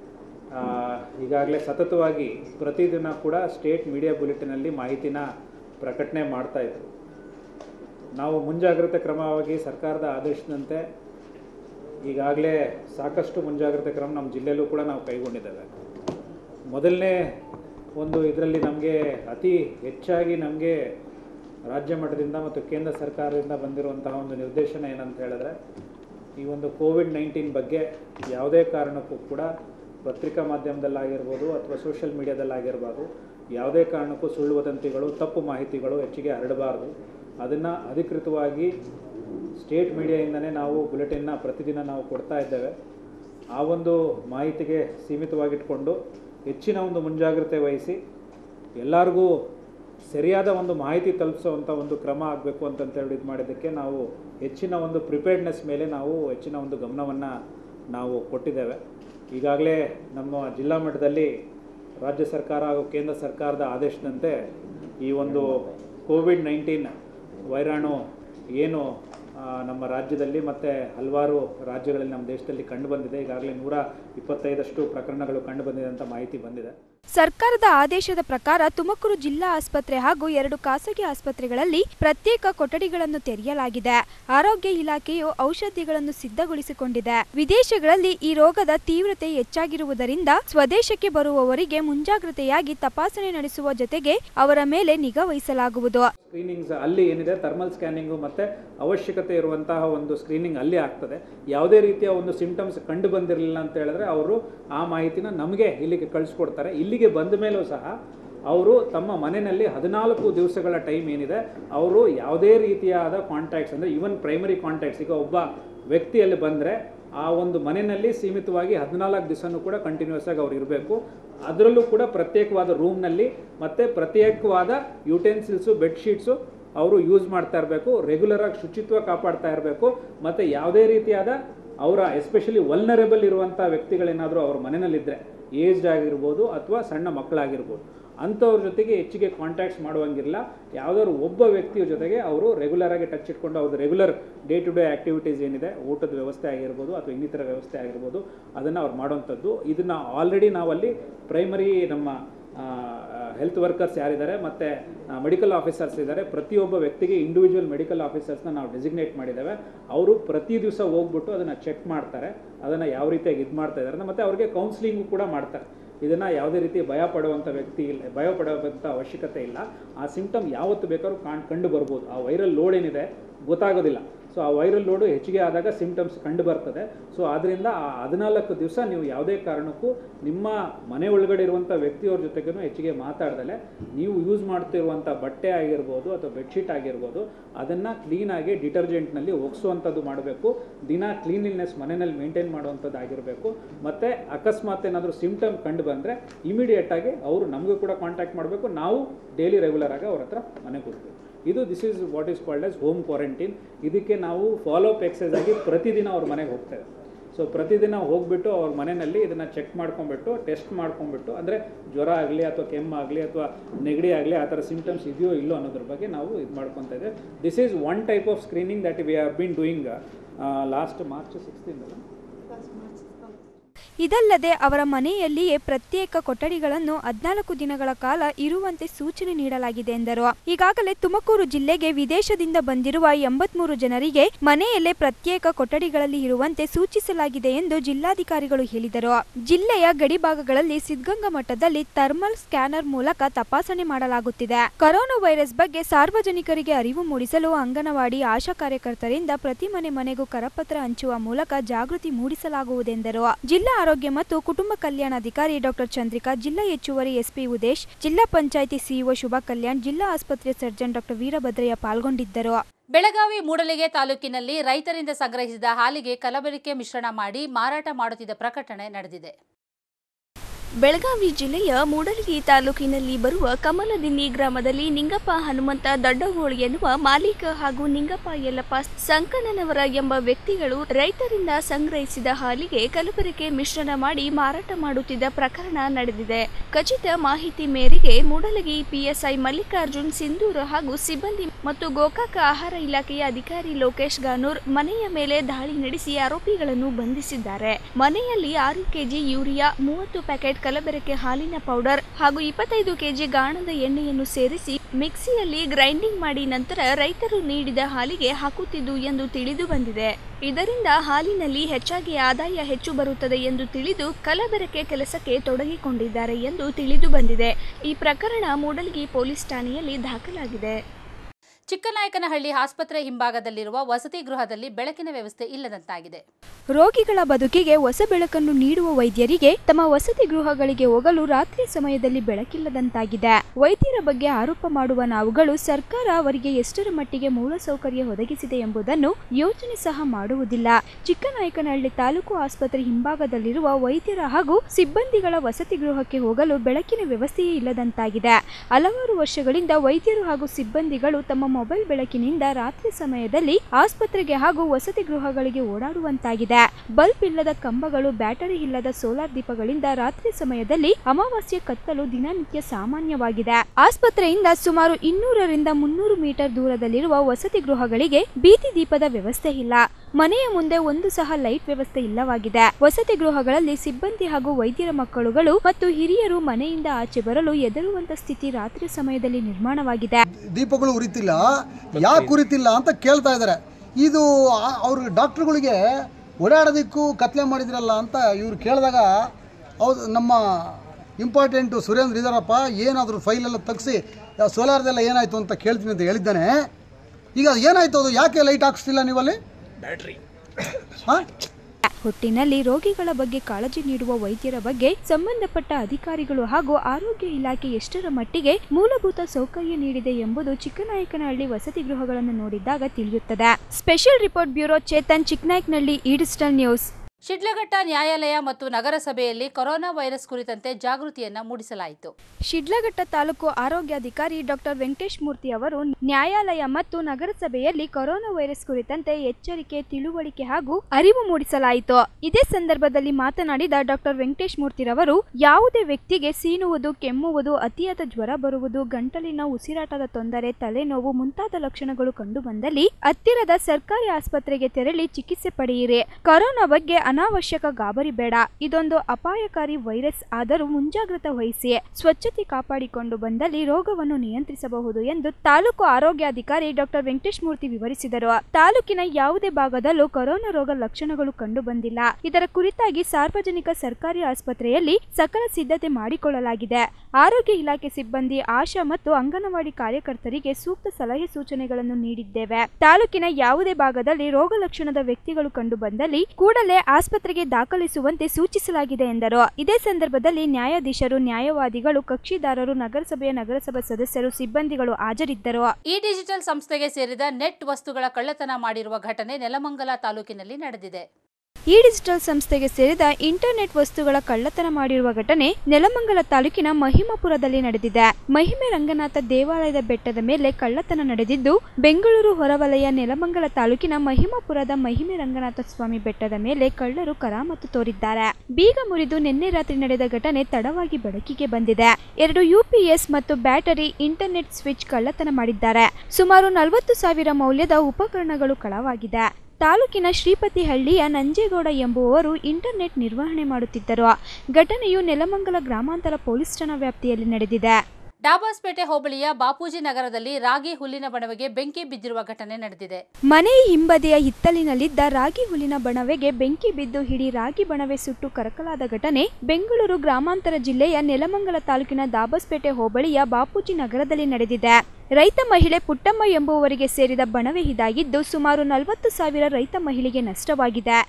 ಈಗಾಗಲೇ ಸತತವಾಗಿ ಪ್ರತಿದಿನ ಕೂಡ ಸ್ಟೇಟ್ ಮೀಡಿಯಾ ಬುಲೆಟಿನಲ್ಲಿ ಮಾಹಿತಿನ ಪ್ರಕಟಣೆ ಮಾಡ್ತಾ ಇದ್ರು ನಾವು ಮುಂಜಾಗ್ರತೆ ಕ್ರಮವಾಗಿ ಸರ್ಕಾರದ ಆದೇಶದಂತೆ ಈಗಾಗಲೇ ಸಾಕಷ್ಟು ಮುಂಜಾಗ್ರತೆ ಕ್ರಮ ನಮ್ಮ ಜಿಲ್ಲೆಯಲ್ಲೂ ಕೂಡ ನಾವು ಕೈಗೊಂಡಿದ್ದೇವೆ ಮೊದಲನೇ ಒಂದು ಇದರಲ್ಲಿ ನಮಗೆ ಅತಿ ಹೆಚ್ಚಾಗಿ ನಮಗೆ ರಾಜ್ಯ ಮಟ್ಟದಿಂದ ಮತ್ತು ಕೇಂದ್ರ ಸರ್ಕಾರದಿಂದ ಬಂದಿರುವಂತಹ ಒಂದು ನಿರ್ದೇಶನ ಏನಂತ ಹೇಳಿದ್ರೆ ಈ ಒಂದು ಕೋವಿಡ್ ನೈನ್ಟೀನ್ ಬಗ್ಗೆ ಯಾವುದೇ ಕಾರಣಕ್ಕೂ ಕೂಡ ಪತ್ರಿಕಾ ಮಾಧ್ಯಮದಲ್ಲಾಗಿರ್ಬೋದು ಅಥವಾ ಸೋಷಿಯಲ್ ಮೀಡಿಯಾದಲ್ಲಾಗಿರ್ಬೋದು ಯಾವುದೇ ಕಾರಣಕ್ಕೂ ಸುಳ್ಳು ವದಂತಿಗಳು ತಪ್ಪು ಮಾಹಿತಿಗಳು ಹೆಚ್ಚಿಗೆ ಹರಡಬಾರ್ದು ಅದನ್ನು ಅಧಿಕೃತವಾಗಿ ಸ್ಟೇಟ್ ಮೀಡಿಯಾಯಿಂದನೇ ನಾವು ಬುಲೆಟಿನ್ನ ಪ್ರತಿದಿನ ನಾವು ಕೊಡ್ತಾ ಇದ್ದೇವೆ ಆ ಒಂದು ಮಾಹಿತಿಗೆ ಸೀಮಿತವಾಗಿಟ್ಕೊಂಡು ಹೆಚ್ಚಿನ ಒಂದು ಮುಂಜಾಗ್ರತೆ ವಹಿಸಿ ಎಲ್ಲರಿಗೂ ಸರಿಯಾದ ಒಂದು ಮಾಹಿತಿ ತಲುಪಿಸುವಂಥ ಒಂದು ಕ್ರಮ ಆಗಬೇಕು ಅಂತಂತೇಳಿ ಇದು ಮಾಡಿದ್ದಕ್ಕೆ ನಾವು ಹೆಚ್ಚಿನ ಒಂದು ಪ್ರಿಪೇರ್ಡ್ನೆಸ್ ಮೇಲೆ ನಾವು ಹೆಚ್ಚಿನ ಒಂದು ಗಮನವನ್ನು ನಾವು ಕೊಟ್ಟಿದ್ದೇವೆ ಈಗಾಗಲೇ ನಮ್ಮ ಜಿಲ್ಲಾ ಮಟ್ಟದಲ್ಲಿ ರಾಜ್ಯ ಸರ್ಕಾರ ಹಾಗೂ ಕೇಂದ್ರ ಸರ್ಕಾರದ ಆದೇಶದಂತೆ ಈ ಒಂದು ಕೋವಿಡ್ ನೈನ್ಟೀನ್ ವೈರಾಣು ಏನು ಆ, ನಮ್ಮ ರಾಜ್ಯದಲ್ಲಿ ಮತ್ತು ಹಲವಾರು ರಾಜ್ಯಗಳಲ್ಲಿ ನಮ್ಮ ದೇಶದಲ್ಲಿ ಕಂಡು ಬಂದಿದೆ ಈಗಾಗಲೇ ನೂರ ಇಪ್ಪತ್ತೈದಷ್ಟು ಪ್ರಕರಣಗಳು ಕಂಡು ಬಂದಿದೆ ಅಂತ ಮಾಹಿತಿ ಬಂದಿದೆ ಸರ್ಕಾರದ ಆದೇಶದ ಪ್ರಕಾರ ತುಮಕೂರು ಜಿಲ್ಲಾ ಆಸ್ಪತ್ರೆ ಹಾಗೂ ಎರಡು ಖಾಸಗಿ ಆಸ್ಪತ್ರೆಗಳಲ್ಲಿ ಪ್ರತ್ಯೇಕ ಕೊಠಡಿಗಳನ್ನು ತೆರೆಯಲಾಗಿದೆ ಆರೋಗ್ಯ ಇಲಾಖೆಯು ಔಷಧಿಗಳನ್ನು ಸಿದ್ಧಗೊಳಿಸಿಕೊಂಡಿದೆ ವಿದೇಶಗಳಲ್ಲಿ ಈ ರೋಗದ ತೀವ್ರತೆ ಹೆಚ್ಚಾಗಿರುವುದರಿಂದ ಸ್ವದೇಶಕ್ಕೆ ಬರುವವರಿಗೆ ಮುಂಜಾಗ್ರತೆಯಾಗಿ ತಪಾಸಣೆ ನಡೆಸುವ ಜೊತೆಗೆ ಅವರ ಮೇಲೆ ನಿಗಾ ವಹಿಸಲಾಗುವುದು ಸ್ಕ್ರೀನಿಂಗ್ಸ್ ಅಲ್ಲಿ ಏನಿದೆ ಥರ್ಮಲ್ ಸ್ಕ್ಯಾನಿಂಗು ಮತ್ತು ಅವಶ್ಯಕತೆ ಇರುವಂತಹ ಒಂದು ಸ್ಕ್ರೀನಿಂಗ್ ಅಲ್ಲಿ ಆಗ್ತದೆ ಯಾವುದೇ ರೀತಿಯ ಒಂದು ಸಿಂಟಮ್ಸ್ ಕಂಡು ಬಂದಿರಲಿಲ್ಲ ಅಂತ ಹೇಳಿದ್ರೆ ಅವರು ಆ ಮಾಹಿತಿನ ನಮಗೆ ಇಲ್ಲಿಗೆ ಕಳಿಸ್ಕೊಡ್ತಾರೆ ಇಲ್ಲಿಗೆ ಬಂದ ಮೇಲೂ ಸಹ ಅವರು ತಮ್ಮ ಮನೆಯಲ್ಲಿ ಹದಿನಾಲ್ಕು ದಿವಸಗಳ ಟೈಮ್ ಏನಿದೆ ಅವರು ಯಾವುದೇ ರೀತಿಯಾದ ಕಾಂಟ್ಯಾಕ್ಟ್ಸ್ ಅಂದರೆ ಈವನ್ ಪ್ರೈಮರಿ ಕಾಂಟ್ಯಾಕ್ಟ್ಸ್ ಈಗ ಒಬ್ಬ ವ್ಯಕ್ತಿಯಲ್ಲಿ ಬಂದರೆ ಆ ಒಂದು ಮನೆಯಲ್ಲಿ ಸೀಮಿತವಾಗಿ ಹದಿನಾಲ್ಕು ದಿವಸನೂ ಕೂಡ ಕಂಟಿನ್ಯೂಸ್ ಆಗಿ ಅವ್ರು ಇರಬೇಕು ಅದರಲ್ಲೂ ಕೂಡ ಪ್ರತ್ಯೇಕವಾದ ರೂಮ್ನಲ್ಲಿ ಮತ್ತು ಪ್ರತ್ಯೇಕವಾದ ಯುಟೆನ್ಸಿಲ್ಸು ಬೆಡ್ಶೀಟ್ಸು ಅವರು ಯೂಸ್ ಮಾಡ್ತಾ ಇರಬೇಕು ರೆಗ್ಯುಲರ್ ಆಗಿ ಶುಚಿತ್ವ ಕಾಪಾಡ್ತಾ ಇರಬೇಕು ಮತ್ತು ಯಾವುದೇ ರೀತಿಯಾದ ಅವರ ಎಸ್ಪೆಷಲಿ ವಲ್ನರೇಬಲ್ ಇರುವಂಥ ವ್ಯಕ್ತಿಗಳೇನಾದರೂ ಅವ್ರ ಮನೆಯಲ್ಲಿದ್ದರೆ ಏಜ್ಡ್ ಆಗಿರ್ಬೋದು ಅಥವಾ ಸಣ್ಣ ಮಕ್ಕಳಾಗಿರ್ಬೋದು ಅಂಥವ್ರ ಜೊತೆಗೆ ಹೆಚ್ಚಿಗೆ ಕಾಂಟ್ಯಾಕ್ಟ್ಸ್ ಮಾಡುವಂಗಿಲ್ಲ ಯಾವುದಾದ್ರು ಒಬ್ಬ ವ್ಯಕ್ತಿಯ ಜೊತೆಗೆ ಅವರು ರೆಗ್ಯುಲರ್ ಆಗಿ ಟಚ್ ಇಟ್ಕೊಂಡು ಅವ್ರದ್ದು regular day to day activities ಏನಿದೆ ಊಟದ ವ್ಯವಸ್ಥೆ ಆಗಿರ್ಬೋದು ಅಥವಾ ಇನ್ನಿತರ ವ್ಯವಸ್ಥೆ ಆಗಿರ್ಬೋದು ಅದನ್ನು ಅವ್ರು ಮಾಡುವಂಥದ್ದು ಇದನ್ನು ಆಲ್ರೆಡಿ ನಾವಲ್ಲಿ ಪ್ರೈಮರಿ ನಮ್ಮ ಹೆಲ್ತ್ ವರ್ಕರ್ಸ್ ಯಾರಿದ್ದಾರೆ ಮತ್ತು ಮೆಡಿಕಲ್ ಆಫೀಸರ್ಸ್ ಇದ್ದಾರೆ ಪ್ರತಿಯೊಬ್ಬ ವ್ಯಕ್ತಿಗೆ ಇಂಡಿವಿಜುವಲ್ ಮೆಡಿಕಲ್ ಆಫೀಸರ್ಸ್ನ ನಾವು ಡೆಸಿಗ್ನೇಟ್ ಮಾಡಿದ್ದೇವೆ ಅವರು ಪ್ರತಿ ದಿವಸ ಹೋಗ್ಬಿಟ್ಟು ಅದನ್ನು ಚೆಕ್ ಮಾಡ್ತಾರೆ ಅದನ್ನು ಯಾವ ರೀತಿಯಾಗಿ ಇದು ಮಾಡ್ತಾ ಇದ್ದಾರೆ ಮತ್ತು ಅವ್ರಿಗೆ ಕೌನ್ಸಿಲಿಂಗು ಕೂಡ ಮಾಡ್ತಾರೆ ಇದನ್ನು ಯಾವುದೇ ರೀತಿ ಭಯ ಪಡುವಂಥ ವ್ಯಕ್ತಿ ಇಲ್ಲ ಭಯ ಪಡುವಂಥ ಅವಶ್ಯಕತೆ ಇಲ್ಲ ಆ ಸಿಂಪ್ಟಮ್ ಯಾವತ್ತು ಬೇಕಾದ್ರೂ ಕಾಣ್ ಕಂಡು ಬರ್ಬೋದು ಆ ವೈರಲ್ ಲೋಡ್ ಏನಿದೆ ಗೊತ್ತಾಗೋದಿಲ್ಲ ಸೊ ಆ ವೈರಲ್ ಲೋಡು ಹೆಚ್ಚಿಗೆ ಆದಾಗ ಸಿಂಪ್ಟಮ್ಸ್ ಕಂಡು ಬರ್ತದೆ ಸೊ ಆದ್ದರಿಂದ ಆ ಹದಿನಾಲ್ಕು ದಿವಸ ನೀವು ಯಾವುದೇ ಕಾರಣಕ್ಕೂ ನಿಮ್ಮ ಮನೆ ಒಳಗಡೆ ಇರುವಂಥ ವ್ಯಕ್ತಿಯವ್ರ ಜೊತೆಗೂ ಹೆಚ್ಚಿಗೆ ಮಾತಾಡ್ದಲೆ ನೀವು ಯೂಸ್ ಮಾಡ್ತಿರುವಂಥ ಬಟ್ಟೆ ಆಗಿರ್ಬೋದು ಅಥವಾ ಬೆಡ್ಶೀಟ್ ಆಗಿರ್ಬೋದು ಅದನ್ನು ಕ್ಲೀನಾಗಿ ಡಿಟರ್ಜೆಂಟ್ನಲ್ಲಿ ಒಗ್ಸುವಂಥದ್ದು ಮಾಡಬೇಕು ದಿನ ಕ್ಲೀನ್ಲಿನೆಸ್ ಮನೆಯಲ್ಲಿ ಮೇಂಟೈನ್ ಮಾಡುವಂಥದ್ದು ಆಗಿರಬೇಕು ಮತ್ತು ಅಕಸ್ಮಾತ್ ಏನಾದರೂ ಸಿಂಪ್ಟಮ್ ಕಂಡು ಬಂದರೆ ಇಮಿಡಿಯೇಟಾಗಿ ಅವರು ನಮಗೂ ಕೂಡ ಕಾಂಟ್ಯಾಕ್ಟ್ ಮಾಡಬೇಕು ನಾವು ಡೈಲಿ ರೆಗ್ಯುಲರ್ ಆಗಿ ಅವ್ರ ಹತ್ರ ಮನೆಗೆ ಹೋಗ್ಬೇಕು ಇದು this is what is called as home quarantine ಇದಕ್ಕೆ ನಾವು ಫಾಲೋ ಅಪ್ ಎಕ್ಸೈಸ್ ಆಗಿ ಪ್ರತಿದಿನ ಅವ್ರ ಮನೆಗೆ ಹೋಗ್ತೇವೆ ಸೊ ಪ್ರತಿದಿನ ಹೋಗ್ಬಿಟ್ಟು ಅವ್ರ ಮನೆಯಲ್ಲಿ ಇದನ್ನು ಚೆಕ್ ಮಾಡ್ಕೊಂಡ್ಬಿಟ್ಟು ಟೆಸ್ಟ್ ಮಾಡ್ಕೊಂಡ್ಬಿಟ್ಟು ಅಂದರೆ ಜ್ವರ ಆಗಲಿ ಅಥವಾ ಕೆಮ್ಮಾಗಲಿ ಅಥವಾ ನೆಗಡಿ ಆಗಲಿ ಆ ಥರ ಸಿಂಟಮ್ಸ್ ಇದೆಯೋ ಇಲ್ಲೋ ಅನ್ನೋದ್ರ ಬಗ್ಗೆ ನಾವು ಇದು ಮಾಡ್ಕೊತಾ ಇದ್ದೇವೆ this is one type of screening that we have been doing last March sixteen ಇದಲ್ಲದೆ ಅವರ ಮನೆಯಲ್ಲಿಯೇ ಪ್ರತ್ಯೇಕ ಕೊಠಡಿಗಳನ್ನು ಹದ್ನಾಲ್ಕು ದಿನಗಳ ಕಾಲ ಇರುವಂತೆ ಸೂಚನೆ ನೀಡಲಾಗಿದೆ ಎಂದರು ಈಗಾಗಲೇ ತುಮಕೂರು ಜಿಲ್ಲೆಗೆ ವಿದೇಶದಿಂದ ಬಂದಿರುವ ಎಂಬತ್ಮೂರು ಜನರಿಗೆ ಮನೆಯಲ್ಲೇ ಪ್ರತ್ಯೇಕ ಕೊಠಡಿಗಳಲ್ಲಿ ಇರುವಂತೆ ಸೂಚಿಸಲಾಗಿದೆ ಎಂದು ಜಿಲ್ಲಾಧಿಕಾರಿಗಳು ಹೇಳಿದರು ಜಿಲ್ಲೆಯ ಗಡಿಭಾಗಗಳಲ್ಲಿ ಸಿದ್ಧಗಂಗಾ ಮಠದಲ್ಲಿ ಥರ್ಮಲ್ ಸ್ಕ್ಯಾನರ್ ಮೂಲಕ ತಪಾಸಣೆ ಮಾಡಲಾಗುತ್ತಿದೆ ಕೊರೋನಾ ವೈರಸ್ ಬಗ್ಗೆ ಸಾರ್ವಜನಿಕರಿಗೆ ಅರಿವು ಮೂಡಿಸಲು ಅಂಗನವಾಡಿ ಆಶಾ ಕಾರ್ಯಕರ್ತರಿಂದ ಪ್ರತಿ ಮನೆ ಮನೆಗೂ ಕರಪತ್ರ ಹಂಚುವ ಮೂಲಕ ಜಾಗೃತಿ ಮೂಡಿಸಲಾಗುವುದೆಂದರು ಜಿಲ್ಲಾ ಆರೋಗ್ಯ ಮತ್ತು ಕುಟುಂಬ ಕಲ್ಯಾಣಾಧಿಕಾರಿ ಡಾಕ್ಟರ್ ಚಂದ್ರಿಕಾ ಜಿಲ್ಲಾ ಹೆಚ್ಚುವರಿ ಎಸ್ಪಿ ಉದೇಶ್ ಜಿಲ್ಲಾ ಪಂಚಾಯಿತಿ ಸಿಇಒ ಶುಭಾ ಕಲ್ಯಾಣ್ ಜಿಲ್ಲಾ ಆಸ್ಪತ್ರೆ ಸರ್ಜನ್ ಡಾಕ್ಟರ್ ವೀರಭದ್ರಯ್ಯ ಪಾಲ್ಗೊಂಡಿದ್ದರು ಬೆಳಗಾವಿ ಮೂಡಲಿಗೆ ತಾಲೂಕಿನಲ್ಲಿ ರೈತರಿಂದ ಸಂಗ್ರಹಿಸಿದ ಹಾಲಿಗೆ ಕಲಬೆರಕೆ ಮಿಶ್ರಣ ಮಾಡಿ ಮಾರಾಟ ಮಾಡುತ್ತಿದ್ದ ಪ್ರಕಟಣೆ ನಡೆದಿದೆ ಬೆಳಗಾವಿ ಜಿಲ್ಲೆಯ ಮೂಡಲಗಿ ತಾಲೂಕಿನಲ್ಲಿ ಬರುವ ಕಮಲದಿನ್ನಿ ಗ್ರಾಮದಲ್ಲಿ ನಿಂಗಪ್ಪ ಹನುಮಂತ ದೊಡ್ಡಗೋಳಿ ಎನ್ನುವ ಮಾಲೀಕ ಹಾಗೂ ನಿಂಗಪ್ಪ ಯಲ್ಲಪ್ಪ ಸಂಕನನವರ ಎಂಬ ವ್ಯಕ್ತಿಗಳು ರೈತರಿಂದ ಸಂಗ್ರಹಿಸಿದ ಹಾಲಿಗೆ ಕಲಬೆರಕೆ ಮಿಶ್ರಣ ಮಾಡಿ ಮಾರಾಟ ಮಾಡುತ್ತಿದ್ದ ಪ್ರಕರಣ ನಡೆದಿದೆ ಖಚಿತ ಮಾಹಿತಿ ಮೇರೆಗೆ ಮೂಡಲಗಿ ಪಿಎಸ್ಐ ಮಲ್ಲಿಕಾರ್ಜುನ್ ಸಿಂಧೂರ್ ಹಾಗೂ ಸಿಬ್ಬಂದಿ ಮತ್ತು ಗೋಕಾಕ ಆಹಾರ ಇಲಾಖೆಯ ಅಧಿಕಾರಿ ಲೋಕೇಶ್ ಗಾನೂರ್ ಮನೆಯ ಮೇಲೆ ದಾಳಿ ನಡೆಸಿ ಆರೋಪಿಗಳನ್ನು ಬಂಧಿಸಿದ್ದಾರೆ ಮನೆಯಲ್ಲಿ ಆರು ಕೆಜಿ ಯೂರಿಯಾ ಮೂವತ್ತು ಪ್ಯಾಕೆಟ್ ಕಲಬೆರಕೆ ಹಾಲಿನ ಪೌಡರ್ ಹಾಗೂ ಇಪ್ಪತ್ತೈದು ಕೆಜಿ ಗಾಣದ ಎಣ್ಣೆಯನ್ನು ಸೇರಿಸಿ ಮಿಕ್ಸಿಯಲ್ಲಿ ಗ್ರೈಂಡಿಂಗ್ ಮಾಡಿ ನಂತರ ರೈತರು ನೀಡಿದ ಹಾಲಿಗೆ ಹಾಕುತ್ತಿದ್ದು ಎಂದು ತಿಳಿದು ಬಂದಿದೆ ಇದರಿಂದ ಹಾಲಿನಲ್ಲಿ ಹೆಚ್ಚಾಗಿ ಆದಾಯ ಹೆಚ್ಚು ಬರುತ್ತದೆ ಎಂದು ತಿಳಿದು ಕಲಬೆರಕೆ ಕೆಲಸಕ್ಕೆ ತೊಡಗಿಕೊಂಡಿದ್ದಾರೆ ಎಂದು ತಿಳಿದು ಬಂದಿದೆ ಈ ಪ್ರಕರಣ ಮೂಡಲ್ಗಿ ಪೊಲೀಸ್ ಠಾಣೆಯಲ್ಲಿ ದಾಖಲಾಗಿದೆ ಚಿಕ್ಕನಾಯಕನಹಳ್ಳಿ ಆಸ್ಪತ್ರೆ ಹಿಂಭಾಗದಲ್ಲಿರುವ ವಸತಿ ಗೃಹದಲ್ಲಿ ಬೆಳಕಿನ ವ್ಯವಸ್ಥೆ ಇಲ್ಲದಂತಾಗಿದೆ ರೋಗಿಗಳ ಬದುಕಿಗೆ ಹೊಸ ಬೆಳಕನ್ನು ನೀಡುವ ವೈದ್ಯರಿಗೆ ತಮ್ಮ ವಸತಿ ಗೃಹಗಳಿಗೆ ಹೋಗಲು ರಾತ್ರಿ ಸಮಯದಲ್ಲಿ ಬೆಳಕಿಲ್ಲದಂತಾಗಿದೆ ವೈದ್ಯರ ಬಗ್ಗೆ ಆರೋಪ ಮಾಡುವ ನಾವುಗಳು ಸರ್ಕಾರ ಅವರಿಗೆ ಎಷ್ಟರ ಮಟ್ಟಿಗೆ ಮೂಲಸೌಕರ್ಯ ಒದಗಿಸಿದೆ ಎಂಬುದನ್ನು ಯೋಚನೆ ಸಹ ಮಾಡುವುದಿಲ್ಲ ಚಿಕ್ಕನಾಯಕನಹಳ್ಳಿ ತಾಲೂಕು ಆಸ್ಪತ್ರೆ ಹಿಂಭಾಗದಲ್ಲಿರುವ ವೈದ್ಯರ ಹಾಗೂ ಸಿಬ್ಬಂದಿಗಳ ವಸತಿ ಗೃಹಕ್ಕೆ ಹೋಗಲು ಬೆಳಕಿನ ವ್ಯವಸ್ಥೆಯೇ ಇಲ್ಲದಂತಾಗಿದೆ ಹಲವಾರು ವರ್ಷಗಳಿಂದ ವೈದ್ಯರು ಹಾಗೂ ಸಿಬ್ಬಂದಿಗಳು ತಮ್ಮ ಮೊಬೈಲ್ ಬೆಳಕಿನಿಂದ ರಾತ್ರಿ ಸಮಯದಲ್ಲಿ ಆಸ್ಪತ್ರೆಗೆ ಹಾಗೂ ವಸತಿ ಗೃಹಗಳಿಗೆ ಓಡಾಡುವಂತಾಗಿದೆ ಬಲ್ಬ್ ಇಲ್ಲದ ಕಂಬಗಳು ಬ್ಯಾಟರಿ ಇಲ್ಲದ ಸೋಲಾರ್ ದೀಪಗಳಿಂದ ರಾತ್ರಿ ಸಮಯದಲ್ಲಿ ಅಮಾವಾಸ್ಯೆ ಕತ್ತಲು ದಿನನಿತ್ಯ ಸಾಮಾನ್ಯವಾಗಿದೆ ಆಸ್ಪತ್ರೆಯಿಂದ ಸುಮಾರು ಇನ್ನೂರರಿಂದ ಮುನ್ನೂರು ಮೀಟರ್ ದೂರದಲ್ಲಿರುವ ವಸತಿ ಗೃಹಗಳಿಗೆ ಬೀದಿ ದೀಪದ ವ್ಯವಸ್ಥೆ ಇಲ್ಲ ಮನೆಯ ಮುಂದೆ ಒಂದು ಸಹ ಲೈಟ್ ವ್ಯವಸ್ಥೆ ಇಲ್ಲವಾಗಿದೆ ವಸತಿ ಗೃಹಗಳಲ್ಲಿ ಸಿಬ್ಬಂದಿ ಹಾಗೂ ವೈದ್ಯರ ಮಕ್ಕಳುಗಳು ಮತ್ತು ಹಿರಿಯರು ಮನೆಯಿಂದ ಆಚೆ ಬರಲು ಎದರುವಂತ ಸ್ಥಿತಿ ರಾತ್ರಿ ಸಮಯದಲ್ಲಿ ನಿರ್ಮಾಣವಾಗಿದೆ ದೀಪಗಳು ಉರಿತಿಲ್ಲ ಯಾಕೆ ಉರಿತಿಲ್ಲ ಅಂತ ಕೇಳ್ತಾ ಇದ್ದಾರೆ ಇದು ಆ- ಅವ್ರ ಡಾಕ್ಟ್ರುಗಳಿಗೆ ಓಡಾಡೋದಕ್ಕೂ ಕತ್ಲೆ ಮಾಡಿದ್ರಲ್ಲ ಅಂತ ಇವ್ರು ಕೇಳಿದಾಗ ಹೌದು ನಮ್ಮ ಇಂಪಾರ್ಟೆಂಟು ಸುರೇಂದ್ರ ಇದಾರಪ್ಪ ಏನಾದರೂ ಫೈಲೆಲ್ಲ ತೆಗ್ಸಿ ಸೋಲಾರ್ದೆಲ್ಲ ಏನಾಯಿತು ಅಂತ ಕೇಳ್ತೀನಿ ಅಂತ ಹೇಳಿದ್ದಾನೆ ಈಗ ಅದು ಏನಾಯ್ತು ಅದು ಯಾಕೆ ಲೈಟ್ ಹಾಕ್ಸ್ತಿಲ್ಲ ನೀವಲ್ಲಿ ಬ್ಯಾಟ್ರಿ ಹಾಂ ಒಟ್ಟಿನಲ್ಲಿ ರೋಗಿಗಳ ಬಗ್ಗೆ ಕಾಳಜಿ ನೀಡುವ ವೈದ್ಯರ ಬಗ್ಗೆ ಸಂಬಂಧಪಟ್ಟ ಅಧಿಕಾರಿಗಳು ಹಾಗೂ ಆರೋಗ್ಯ ಇಲಾಖೆ ಎಷ್ಟರ ಮಟ್ಟಿಗೆ ಮೂಲಭೂತ ಸೌಕರ್ಯ ನೀಡಿದೆ ಎಂಬುದು ಚಿಕ್ಕನಾಯಕನಹಳ್ಳಿ ವಸತಿ ಗೃಹಗಳನ್ನು ನೋಡಿದಾಗ ತಿಳಿಯುತ್ತದೆ special report bureau Chetan Chikkanayakanahalli ಈ ಡಿಜಿಟಲ್ ನ್ಯೂಸ್ ಶಿಡ್ಲಘಟ್ಟ ನ್ಯಾಯಾಲಯ ಮತ್ತು ನಗರಸಭೆಯಲ್ಲಿ ಕೊರೋನಾ ವೈರಸ್ ಕುರಿತಂತೆ ಜಾಗೃತಿಯನ್ನ ಮೂಡಿಸಲಾಯಿತು ಶಿಡ್ಲಘಟ್ಟ ತಾಲೂಕು ಆರೋಗ್ಯಾಧಿಕಾರಿ ಡಾಕ್ಟರ್ ವೆಂಕಟೇಶ್ ಮೂರ್ತಿ ಅವರು ನ್ಯಾಯಾಲಯ ಮತ್ತು ನಗರಸಭೆಯಲ್ಲಿ ಕೊರೋನಾ ವೈರಸ್ ಕುರಿತಂತೆ ಎಚ್ಚರಿಕೆ ತಿಳುವಳಿಕೆ ಹಾಗೂ ಅರಿವು ಮೂಡಿಸಲಾಯಿತು ಇದೇ ಸಂದರ್ಭದಲ್ಲಿ ಮಾತನಾಡಿದ ಡಾಕ್ಟರ್ ವೆಂಕಟೇಶ್ ಮೂರ್ತಿರವರು ಯಾವುದೇ ವ್ಯಕ್ತಿಗೆ ಸೀನುವುದು ಕೆಮ್ಮುವುದು ಅತಿಯಾದ ಜ್ವರ ಬರುವುದು ಗಂಟಲಿನ ಉಸಿರಾಟದ ತೊಂದರೆ ತಲೆನೋವು ಮುಂತಾದ ಲಕ್ಷಣಗಳು ಕಂಡುಬಂದಲ್ಲಿ ಹತ್ತಿರದ ಸರ್ಕಾರಿ ಆಸ್ಪತ್ರೆಗೆ ತೆರಳಿ ಚಿಕಿತ್ಸೆ ಪಡೆಯಿರಿ ಕೊರೋನಾ ಬಗ್ಗೆ ಅನಾವಶ್ಯಕ ಗಾಬರಿ ಬೇಡ ಇದೊಂದು ಅಪಾಯಕಾರಿ ವೈರಸ್ ಆದರೂ ಮುಂಜಾಗ್ರತೆ ವಹಿಸಿ ಸ್ವಚ್ಛತೆ ಕಾಪಾಡಿಕೊಂಡು ಬಂದಲ್ಲಿ ರೋಗವನ್ನು ನಿಯಂತ್ರಿಸಬಹುದು ಎಂದು ತಾಲೂಕು ಆರೋಗ್ಯಾಧಿಕಾರಿ ಡಾಕ್ಟರ್ ವೆಂಕಟೇಶ್ ಮೂರ್ತಿ ವಿವರಿಸಿದರು ತಾಲೂಕಿನ ಯಾವುದೇ ಭಾಗದಲ್ಲೂ ಕೊರೋನಾ ರೋಗ ಲಕ್ಷಣಗಳು ಕಂಡು ಬಂದಿಲ್ಲ ಇದರ ಕುರಿತಾಗಿ ಸಾರ್ವಜನಿಕ ಸರ್ಕಾರಿ ಆಸ್ಪತ್ರೆಯಲ್ಲಿ ಸಕಲ ಸಿದ್ಧತೆ ಮಾಡಿಕೊಳ್ಳಲಾಗಿದೆ ಆರೋಗ್ಯ ಇಲಾಖೆ ಸಿಬ್ಬಂದಿ ಆಶಾ ಮತ್ತು ಅಂಗನವಾಡಿ ಕಾರ್ಯಕರ್ತರಿಗೆ ಸೂಕ್ತ ಸಲಹೆ ಸೂಚನೆಗಳನ್ನು ನೀಡಿದ್ದೇವೆ ತಾಲೂಕಿನ ಯಾವುದೇ ಭಾಗದಲ್ಲಿ ರೋಗ ಲಕ್ಷಣದ ವ್ಯಕ್ತಿಗಳು ಕಂಡು ಬಂದಲ್ಲಿ ಕೂಡಲೇ ಆಸ್ಪತ್ರೆಗೆ ದಾಖಲಿಸುವಂತೆ ಸೂಚಿಸಲಾಗಿದೆ ಎಂದರು ಇದೇ ಸಂದರ್ಭದಲ್ಲಿ ನ್ಯಾಯಾಧೀಶರು ನ್ಯಾಯವಾದಿಗಳು ಕಕ್ಷಿದಾರರು ನಗರಸಭೆಯ ನಗರಸಭಾ ಸದಸ್ಯರು ಸಿಬ್ಬಂದಿಗಳು ಹಾಜರಿದ್ದರು ಈ ಡಿಜಿಟಲ್ ಸಂಸ್ಥೆಗೆ ಸೇರಿದ ನೆಟ್ ವಸ್ತುಗಳ ಕಳ್ಳತನ ಮಾಡಿರುವ ಘಟನೆ ನೆಲಮಂಗಲ ತಾಲೂಕಿನಲ್ಲಿ ನಡೆದಿದೆ ಈ ಡಿಜಿಟಲ್ ಸಂಸ್ಥೆಗೆ ಸೇರಿದ ಇಂಟರ್ನೆಟ್ ವಸ್ತುಗಳ ಕಳ್ಳತನ ಮಾಡಿರುವ ಘಟನೆ ನೆಲಮಂಗಲ ತಾಲೂಕಿನ ಮಹಿಮಾಪುರದಲ್ಲಿ ನಡೆದಿದೆ ಮಹಿಮೆ ರಂಗನಾಥ ದೇವಾಲಯದ ಬೆಟ್ಟದ ಮೇಲೆ ಕಳ್ಳತನ ನಡೆದಿದ್ದು ಬೆಂಗಳೂರು ಹೊರವಲಯ ನೆಲಮಂಗಲ ತಾಲೂಕಿನ ಮಹಿಮಾಪುರದ ಮಹಿಮೆ ರಂಗನಾಥ ಸ್ವಾಮಿ ಬೆಟ್ಟದ ಮೇಲೆ ಕಳ್ಳರು ಕರಾಮತ್ತು ತೋರಿದ್ದಾರೆ ಬೀಗ ಮುರಿದು ನಿನ್ನೆ ರಾತ್ರಿ ನಡೆದ ಘಟನೆ ತಡವಾಗಿ ಬೆಳಕಿಗೆ ಬಂದಿದೆ ಎರಡು ಯುಪಿಎಸ್ ಮತ್ತು ಬ್ಯಾಟರಿ ಇಂಟರ್ನೆಟ್ ಸ್ವಿಚ್ ಕಳ್ಳತನ ಮಾಡಿದ್ದಾರೆ ಸುಮಾರು ನಲವತ್ತು ಸಾವಿರ ಮೌಲ್ಯದ ಉಪಕರಣಗಳು ಕಳವಾಗಿದೆ ತಾಲೂಕಿನ ಶ್ರೀಪತಿಹಳ್ಳಿಯ ನಂಜೇಗೌಡ ಎಂಬುವವರು ಇಂಟರ್ನೆಟ್ ನಿರ್ವಹಣೆ ಮಾಡುತ್ತಿದ್ದರು ಘಟನೆಯು ನೆಲಮಂಗಲ ಗ್ರಾಮಾಂತರ ಪೊಲೀಸ್ ಠಾಣಾ ವ್ಯಾಪ್ತಿಯಲ್ಲಿ ನಡೆದಿದೆ ಡಾಬಾಸ್ಪೇಟೆ ಹೋಬಳಿಯ ಬಾಪೂಜಿ ನಗರದಲ್ಲಿ ರಾಗಿ ಹುಲ್ಲಿನ ಬಣವೆಗೆ ಬೆಂಕಿ ಬಿದ್ದಿರುವ ಘಟನೆ ನಡೆದಿದೆ ಮನೆಯ ಹಿಂಬದಿಯ ಹಿತ್ತಲಿನಲ್ಲಿದ್ದ ರಾಗಿ ಹುಲ್ಲಿನ ಬಣವೆಗೆ ಬೆಂಕಿ ಬಿದ್ದು ಹಿಡಿ ರಾಗಿ ಬಣವೆ ಸುಟ್ಟು ಕರಕಲಾದ ಘಟನೆ ಬೆಂಗಳೂರು ಗ್ರಾಮಾಂತರ ಜಿಲ್ಲೆಯ ನೆಲಮಂಗಲ ತಾಲೂಕಿನ ದಾಬಸ್ಪೇಟೆ ಹೋಬಳಿಯ ಬಾಪೂಜಿ ನಗರದಲ್ಲಿ ನಡೆದಿದೆ ರೈತ ಮಹಿಳೆ ಪುಟ್ಟಮ್ಮ ಎಂಬುವರಿಗೆ ಸೇರಿದ ಬಣವೆ ಇದಾಗಿದ್ದು ಸುಮಾರು ನಲವತ್ತು ಸಾವಿರ ರೈತ ಮಹಿಳೆಗೆ ನಷ್ಟವಾಗಿದೆ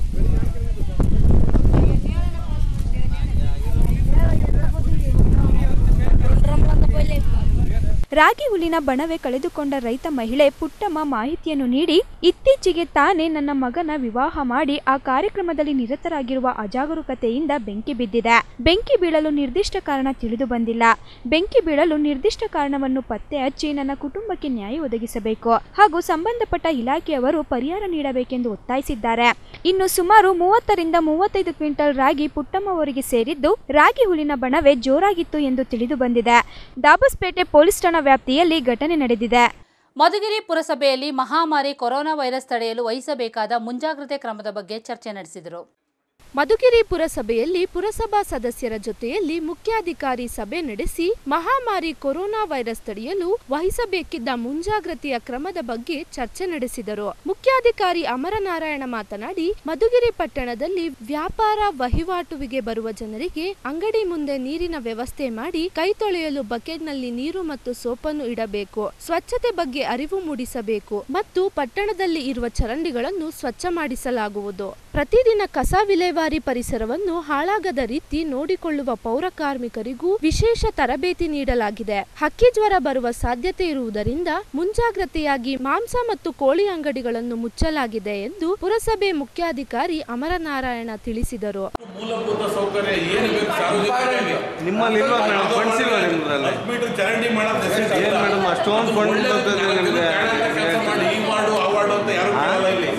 ರಾಗಿ ಹುಲ್ಲಿನ ಬಣವೆ ಕಳೆದುಕೊಂಡ ರೈತ ಮಹಿಳೆ ಪುಟ್ಟಮ್ಮ ಮಾಹಿತಿಯನ್ನು ನೀಡಿ ಇತ್ತೀಚೆಗೆ ತಾನೇ ನನ್ನ ಮಗನ ವಿವಾಹ ಮಾಡಿ ಆ ಕಾರ್ಯಕ್ರಮದಲ್ಲಿ ನಿರತರಾಗಿರುವ ಅಜಾಗರೂಕತೆಯಿಂದ ಬೆಂಕಿ ಬಿದ್ದಿದೆ ಬೆಂಕಿ ಬೀಳಲು ನಿರ್ದಿಷ್ಟ ಕಾರಣ ತಿಳಿದು ಬಂದಿಲ್ಲ ಬೆಂಕಿ ಬೀಳಲು ನಿರ್ದಿಷ್ಟ ಕಾರಣವನ್ನು ಪತ್ತೆ ಹಚ್ಚಿ ನನ್ನ ಕುಟುಂಬಕ್ಕೆ ನ್ಯಾಯ ಒದಗಿಸಬೇಕು ಹಾಗೂ ಸಂಬಂಧಪಟ್ಟ ಇಲಾಖೆಯವರು ಪರಿಹಾರ ನೀಡಬೇಕೆಂದು ಒತ್ತಾಯಿಸಿದ್ದಾರೆ ಇನ್ನು ಸುಮಾರು ಮೂವತ್ತರಿಂದ ಮೂವತ್ತೈದು ಕ್ವಿಂಟಲ್ ರಾಗಿ ಪುಟ್ಟಮ್ಮ ಅವರಿಗೆ ಸೇರಿದ್ದು ರಾಗಿ ಹುಲ್ಲಿನ ಬಣವೆ ಜೋರಾಗಿತ್ತು ಎಂದು ತಿಳಿದು ಬಂದಿದೆ ದಾಬಸ್ಪೇಟೆ ಪೊಲೀಸ್ ಠಾಣಾ ವ್ಯಾಪ್ತಿಯಲ್ಲಿ ಘಟನೆ ನಡೆದಿದೆ ಮಧುಗಿರಿ ಪುರಸಭೆಯಲ್ಲಿ ಮಹಾಮಾರಿ ಕೊರೋನಾ ವೈರಸ್ ತಡೆಯಲು ವಹಿಸಬೇಕಾದ ಮುಂಜಾಗ್ರತೆ ಕ್ರಮದ ಬಗ್ಗೆ ಚರ್ಚೆ ನಡೆಸಿದರು ಮಧುಗಿರಿ ಪುರಸಭೆಯಲ್ಲಿ ಪುರಸಭಾ ಸದಸ್ಯರ ಜೊತೆಯಲ್ಲಿ ಮುಖ್ಯಾಧಿಕಾರಿ ಸಭೆ ನಡೆಸಿ ಮಹಾಮಾರಿ ಕೊರೋನಾ ವೈರಸ್ ತಡೆಯಲು ವಹಿಸಬೇಕಿದ್ದ ಮುಂಜಾಗ್ರತೆಯ ಕ್ರಮದ ಬಗ್ಗೆ ಚರ್ಚೆ ನಡೆಸಿದರು ಮುಖ್ಯಾಧಿಕಾರಿ ಅಮರನಾರಾಯಣ ಮಾತನಾಡಿ ಮಧುಗಿರಿ ಪಟ್ಟಣದಲ್ಲಿ ವ್ಯಾಪಾರ ವಹಿವಾಟುವಿಗೆ ಬರುವ ಜನರಿಗೆ ಅಂಗಡಿ ಮುಂದೆ ನೀರಿನ ವ್ಯವಸ್ಥೆ ಮಾಡಿ ಕೈ ತೊಳೆಯಲು ಬಕೆಟ್ನಲ್ಲಿ ನೀರು ಮತ್ತು ಸೋಪನ್ನು ಇಡಬೇಕು ಸ್ವಚ್ಛತೆ ಬಗ್ಗೆ ಅರಿವು ಮೂಡಿಸಬೇಕು ಮತ್ತು ಪಟ್ಟಣದಲ್ಲಿ ಇರುವ ಚರಂಡಿಗಳನ್ನು ಸ್ವಚ್ಛ ಮಾಡಿಸಲಾಗುವುದು ಪ್ರತಿದಿನ ಕಸ ವಿಲೇವಾರಿ ಪರಿಸರವನ್ನು ಹಾಳಾಗದ ರೀತಿ ನೋಡಿಕೊಳ್ಳುವ ಪೌರ ಕಾರ್ಮಿಕರಿಗೂ ವಿಶೇಷ ತರಬೇತಿ ನೀಡಲಾಗಿದೆ ಹಕ್ಕಿ ಜ್ವರ ಬರುವ ಸಾಧ್ಯತೆ ಇರುವುದರಿಂದ ಮುಂಜಾಗ್ರತೆಯಾಗಿ ಮಾಂಸ ಮತ್ತು ಕೋಳಿ ಅಂಗಡಿಗಳನ್ನು ಮುಚ್ಚಲಾಗಿದೆ ಎಂದು ಪುರಸಭೆ ಮುಖ್ಯಾಧಿಕಾರಿ ಅಮರನಾರಾಯಣ ತಿಳಿಸಿದರು ಮೂಲಭೂತ ಸೌಕರ್ಯ ಏನು ಬೇಕು ಸಾರ್ವಜನಿಕರಿಗೆ ನಿಮ್ಮಲ್ಲಿ ಇಲ್ವಾ ಮೇಡಮ್ ಫಂಡ್ಸ್ ಇಲ್ವಾ ನಿಮ್ಮದ್ರಲ್ಲಿ ಹತ್ತು ಮೀಟರ್ ಚರಂಡಿ ಮಾಡೋದು necessity ಏನ್ ಅಲ್ಲ. ಮೇಡಮ್ ಅಷ್ಟೊಂದು ಫಂಡ್ ಒಳ್ಳೆದು ಬರ್ತದೆ ನಾಲ್ಕು ನಿಮ್ಗೆ ಜನ ಕೆಲಸ ಮಾಡಿ ಈ ಮಾಡು ಆ ಮಾಡು ಅಂತ ಯಾರು ಕೇಳಲ್ಲ ಇಲ್ಲಿ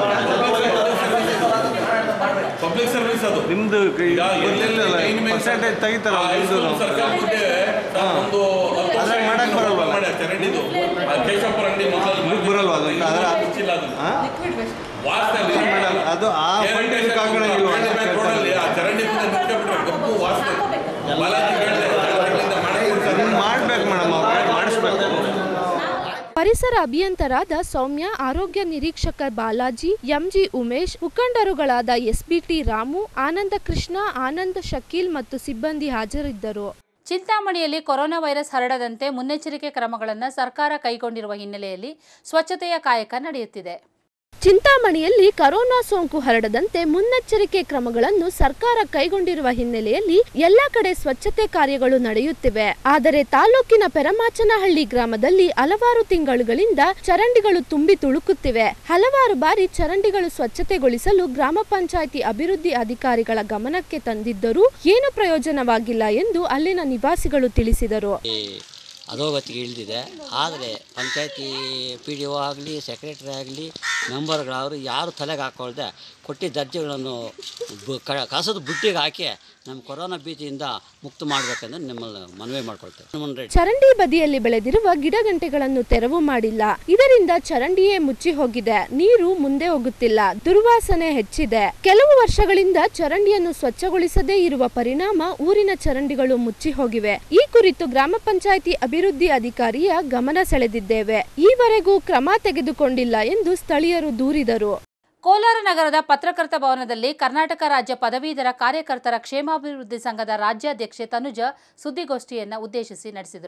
ಪಬ್ಲಿಕ್ ಸರ್ವಿಸ್ ಅದು ನಿಮ್ದು ಈಗ ಎಲ್ಲೆಲ್ಲಿ line ಮೇಲೆ ಪರ್ಸೆಂಟೇಜ್ ತೆಗಿತಾರ ಆ ನಿಮ್ದು ಹೈಸ್ಕೂಲ್ ಸರ್ಕಲ್ ಮುಂದೆ ಒಂದು ಹತ್ತು ವರ್ಷ ಅದ್ರಾಗ ಮಾಡಕ್ ಹಿಂದೆ ಬರಲ್ವಲ್ಲ? ಮಾಡ್ಯಾರ ಚರಂಡಿದು ಆ ಕೇಶವಪುರ ಅಂಗಡಿ ಮೊದಲು ನಿಮ್ಗ್ ಬರಲ್ವಾ ಅದು? ಇನ್ನೂ ಅದ್ರ- ಮುಚ್ಚಿಲ್ಲ ಅದು. ಹಾ? ವಾಸನೆ ಅಲ್ಲಿ. ಮೇಡಮ್ ಅದು ಆ ಫಂಡ್ ಇದಕ್ಕೆ ಹಾಕೋಣಂಗಿಲ್ವಾ ಅಂತ ಬ್ಯಾಂಕ್ ರೋಡಲ್ಲಿ ಆ ಚರಂಡಿ ಮುಂದೆ ನಿಂತ್ಕೊಂಡ್ಬಿಟ್ರೆ ಗಬ್ಬು ವಾಸನೆ ಬಾಲಾಜಿ ಹೇಳಿದೆ ಚರಂಡಿಯಿಂದ ಮಾಡ್ಕೊಡ್ತಾರೆ. ಅದನ್ನ ಮಾಡ್ಬೇಕು ಮೇಡಮ್ ಅವ್ರು ಮಾಡಿಸ್ಬೇಕು ಪರಿಸರ ಅಭಿಯಂತರಾದ ಸೌಮ್ಯ ಆರೋಗ್ಯ ನಿರೀಕ್ಷಕ ಬಾಲಾಜಿ ಎಂಜಿ ಉಮೇಶ್ ಮುಖಂಡರುಗಳಾದ ಎಸ್ಬಿಟಿ ರಾಮು ಆನಂದ ಕೃಷ್ಣ ಆನಂದ್ ಶಕೀಲ್ ಮತ್ತು ಸಿಬ್ಬಂದಿ ಹಾಜರಿದ್ದರು ಚಿಂತಾಮಣಿಯಲ್ಲಿ ಕೊರೋನಾ ವೈರಸ್ ಹರಡದಂತೆ ಮುನ್ನೆಚ್ಚರಿಕೆ ಕ್ರಮಗಳನ್ನು ಸರ್ಕಾರ ಕೈಗೊಂಡಿರುವ ಹಿನ್ನೆಲೆಯಲ್ಲಿ ಸ್ವಚ್ಛತೆಯ ಕಾಯಕ ನಡೆಯುತ್ತಿದೆ ಚಿಂತಾಮಣಿಯಲ್ಲಿ ಕರೋನಾ ಸೋಂಕು ಹರಡದಂತೆ ಮುನ್ನೆಚ್ಚರಿಕೆ ಕ್ರಮಗಳನ್ನು ಸರ್ಕಾರ ಕೈಗೊಂಡಿರುವ ಹಿನ್ನೆಲೆಯಲ್ಲಿ ಎಲ್ಲ ಕಡೆ ಸ್ವಚ್ಛತೆ ಕಾರ್ಯಗಳು ನಡೆಯುತ್ತಿವೆ ಆದರೆ ತಾಲೂಕಿನ ಪೆರಮಾಚನಹಳ್ಳಿ ಗ್ರಾಮದಲ್ಲಿ ಹಲವಾರು ತಿಂಗಳುಗಳಿಂದ ಚರಂಡಿಗಳು ತುಂಬಿ ತುಳುಕುತ್ತಿವೆ ಹಲವಾರು ಬಾರಿ ಚರಂಡಿಗಳು ಸ್ವಚ್ಛತೆಗೊಳಿಸಲು ಗ್ರಾಮ ಪಂಚಾಯಿತಿ ಅಭಿವೃದ್ಧಿ ಅಧಿಕಾರಿಗಳ ಗಮನಕ್ಕೆ ತಂದಿದ್ದರೂ ಏನು ಪ್ರಯೋಜನವಾಗಿಲ್ಲ ಎಂದು ಅಲ್ಲಿನ ನಿವಾಸಿಗಳು ತಿಳಿಸಿದರು ಈ ಅಧೋಗತಿಗೆ ಇಳಿದಿದೆ ಆದರೆ ಪಂಚಾಯತಿ ಪಿ ಡಿ ಒ ಆಗಲಿ ಸೆಕ್ರೆಟರಿ ಆಗಲಿ ಮೆಂಬರ್ಗಳವರು ಯಾರು ತಲೆಗೆ ಹಾಕೊಳ್ದೆ ಕೊಟ್ಟಿದ್ದ ಅರ್ಜಿಗಳನ್ನು ಬು- ಕ- ಕಸದ ಬುಟ್ಟಿಗೆ ಹಾಕಿ ನಮ್ಮ ಕೊರೋನಾ ಭೀತಿಯಿಂದ ಮುಕ್ತ ಮಾಡಬೇಕೆಂದು ನಿಮ್ಮಲ್ಲಿ ಮನವಿ ಮಾಡ್ಕೊಳ್ತೇವೆ ಹನುಮನ್ ರೆಡ್ಡಿ ಚರಂಡಿ ಬದಿಯಲ್ಲಿ ಬೆಳೆದಿರುವ ಗಿಡಗಂಟೆಗಳನ್ನು ತೆರವು ಮಾಡಿಲ್ಲ ಇದರಿಂದ ಚರಂಡಿಯೇ ಮುಚ್ಚಿ ಹೋಗಿದೆ ನೀರು ಮುಂದೆ ಹೋಗುತ್ತಿಲ್ಲ ದುರ್ವಾಸನೆ ಹೆಚ್ಚಿದೆ ಕೆಲವು ವರ್ಷಗಳಿಂದ ಚರಂಡಿಯನ್ನು ಸ್ವಚ್ಛಗೊಳಿಸದೇ ಇರುವ ಪರಿಣಾಮ ಊರಿನ ಚರಂಡಿಗಳು ಮುಚ್ಚಿ ಹೋಗಿವೆ ಈ ಕುರಿತು ಗ್ರಾಮ ಪಂಚಾಯಿತಿ ಅಭಿವೃದ್ಧಿ ಅಧಿಕಾರಿಯ ಗಮನ ಸೆಳೆದಿದ್ದೇವೆ ಈವರೆಗೂ ಕ್ರಮ ತೆಗೆದುಕೊಂಡಿಲ್ಲ ಎಂದು ಸ್ಥಳೀಯರು ದೂರಿದರು ಕೋಲಾರ ನಗರದ ಪತ್ರಕರ್ತ ಭವನದಲ್ಲಿ ಕರ್ನಾಟಕ ರಾಜ್ಯ ಪದವೀಧರ ಕಾರ್ಯಕರ್ತರ ಕ್ಷೇಮಾಭಿವೃದ್ಧಿ ಸಂಘದ ರಾಜ್ಯಾಧ್ಯಕ್ಷೆ ತನುಜ ಸುದ್ದಿಗೋಷ್ಠಿಯನ್ನು ಉದ್ದೇಶಿಸಿ ನಡೆಸಿದರು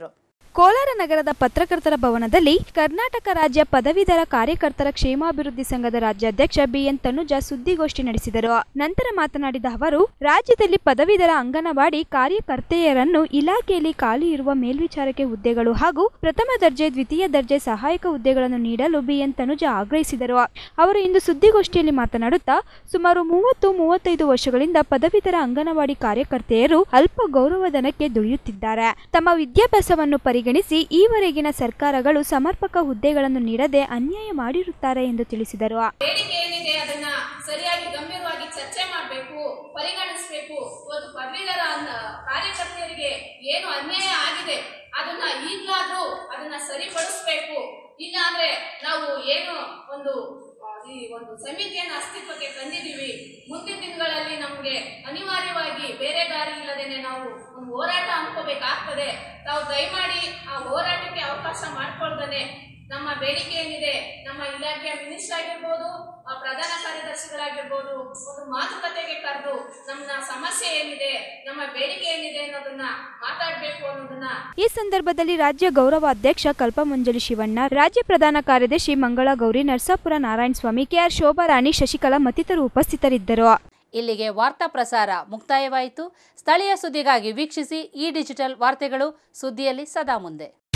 ಕೋಲಾರ ನಗರದ ಪತ್ರಕರ್ತರ ಭವನದಲ್ಲಿ ಕರ್ನಾಟಕ ರಾಜ್ಯ ಪದವೀಧರ ಕಾರ್ಯಕರ್ತರ ಕ್ಷೇಮಾಭಿವೃದ್ಧಿ ಸಂಘದ ರಾಜ್ಯಾಧ್ಯಕ್ಷ ಬಿಎನ್ ತನುಜ ಸುದ್ದಿಗೋಷ್ಠಿ ನಡೆಸಿದರು ನಂತರ ಮಾತನಾಡಿದ ಅವರು ರಾಜ್ಯದಲ್ಲಿ ಪದವೀಧರ ಅಂಗನವಾಡಿ ಕಾರ್ಯಕರ್ತೆಯರನ್ನು ಇಲಾಖೆಯಲ್ಲಿ ಖಾಲಿ ಇರುವ ಮೇಲ್ವಿಚಾರಕ ಹುದ್ದೆಗಳು ಹಾಗೂ ಪ್ರಥಮ ದರ್ಜೆ ದ್ವಿತೀಯ ದರ್ಜೆ ಸಹಾಯಕ ಹುದ್ದೆಗಳನ್ನು ನೀಡಲು ಬಿಎನ್ ತನುಜ ಆಗ್ರಹಿಸಿದರು ಅವರು ಇಂದು ಸುದ್ದಿಗೋಷ್ಠಿಯಲ್ಲಿ ಮಾತನಾಡುತ್ತಾ ಸುಮಾರು ಮೂವತ್ತು ಮೂವತ್ತೈದು ವರ್ಷಗಳಿಂದ ಪದವೀಧರ ಅಂಗನವಾಡಿ ಕಾರ್ಯಕರ್ತೆಯರು ಅಲ್ಪ ಗೌರವಧನಕ್ಕೆ ದುಡಿಯುತ್ತಿದ್ದಾರೆ ತಮ್ಮ ವಿದ್ಯಾಭ್ಯಾಸವನ್ನು ಪರಿಗಣಿಸಿ ಈವರೆಗಿನ ಸರ್ಕಾರಗಳು ಸಮರ್ಪಕ ಹುದ್ದೆಗಳನ್ನು ನೀಡದೆ ಅನ್ಯಾಯ ಮಾಡಿರುತ್ತಾರೆ ಎಂದು ತಿಳಿಸಿದರು ಬೇಡಿಕೆ ಏನಿದೆ ಅದನ್ನ ಸರಿಯಾಗಿ ಗಂಭೀರವಾಗಿ ಚರ್ಚೆ ಮಾಡಬೇಕು ಪರಿಗಣಿಸಬೇಕು ಇವತ್ತು ಪದವೀಧರ ಅನ್ನ- ಕಾರ್ಯಕರ್ತೆಯರಿಗೆ ಏನು ಅನ್ಯಾಯ ಆಗಿದೆ ಅದನ್ನ ಈಗ್ಲಾದ್ರೂ ಅದನ್ನ ಸರಿಪಡಿಸ್ಬೇಕು ಇಲ್ಲ ಅಂದ್ರೆ ನಾವು ಏನು ಒಂದು ಆ, ಈ ಒಂದು ಸಮಿತಿಯನ್ನು ಅಸ್ತಿತ್ವಕ್ಕೆ ತಂದಿದ್ದೀವಿ ಮುಂದಿನ ದಿನಗಳಲ್ಲಿ ನಮಗೆ ಅನಿವಾರ್ಯವಾಗಿ ಬೇರೆ ದಾರಿ ಇಲ್ಲದೇನೆ ನಾವು ಒಂದು ಹೋರಾಟ ಅನ್ಕೋಬೇಕಾಗ್ತದೆ ತಾವು ದಯಮಾಡಿ ಆ ಹೋರಾಟಕ್ಕೆ ಅವಕಾಶ ಮಾಡ್ಕೊಳ್ದೇನೆ ನಮ್ಮ ಬೇಡಿಕೆ ಏನಿದೆ ನಮ್ಮ ಇಲಾಖೆಯ ಮಿನಿಸ್ಟರ್ ಆಗಿರ್ಬೋದು ಆ ಪ್ರಧಾನ ಕಾರ್ಯದರ್ಶಿಗಳಾಗಿರ್ಬೋದು ಒಂದು ಮಾತುಕತೆಗೆ ಕರೆದು ನಮ್ಮ ಸಮಸ್ಯೆ ಏನಿದೆ ನಮ್ಮ ಬೇಡಿಕೆ ಏನಿದೆ ಅನ್ನೋದನ್ನ ಮಾತಾಡಬೇಕು ಅನ್ನೋದನ್ನ ಈ ಸಂದರ್ಭದಲ್ಲಿ ರಾಜ್ಯ ಗೌರವ ಅಧ್ಯಕ್ಷ ಕಲ್ಪಮಂಜಲಿ ಶಿವಣ್ಣ ರಾಜ್ಯ ಪ್ರಧಾನ ಕಾರ್ಯದರ್ಶಿ ಮಂಗಳ ಗೌರಿ ನರಸಾಪುರ ನಾರಾಯಣ ಸ್ವಾಮಿ ಕೆಆರ್ ಶೋಭಾರಾಣಿ ಶಶಿಕಲಾ ಮತ್ತಿತರರು ಉಪಸ್ಥಿತರಿದ್ದರು ಇಲ್ಲಿಗೆ ವಾರ್ತಾ ಪ್ರಸಾರ ಮುಕ್ತಾಯವಾಯಿತು ಸ್ಥಳೀಯ ಸುದ್ದಿಗಾಗಿ ವೀಕ್ಷಿಸಿ ಈ ಡಿಜಿಟಲ್ ವಾರ್ತೆಗಳು ಸುದ್ದಿಯಲ್ಲಿ ಸದಾ ಮುಂದೆ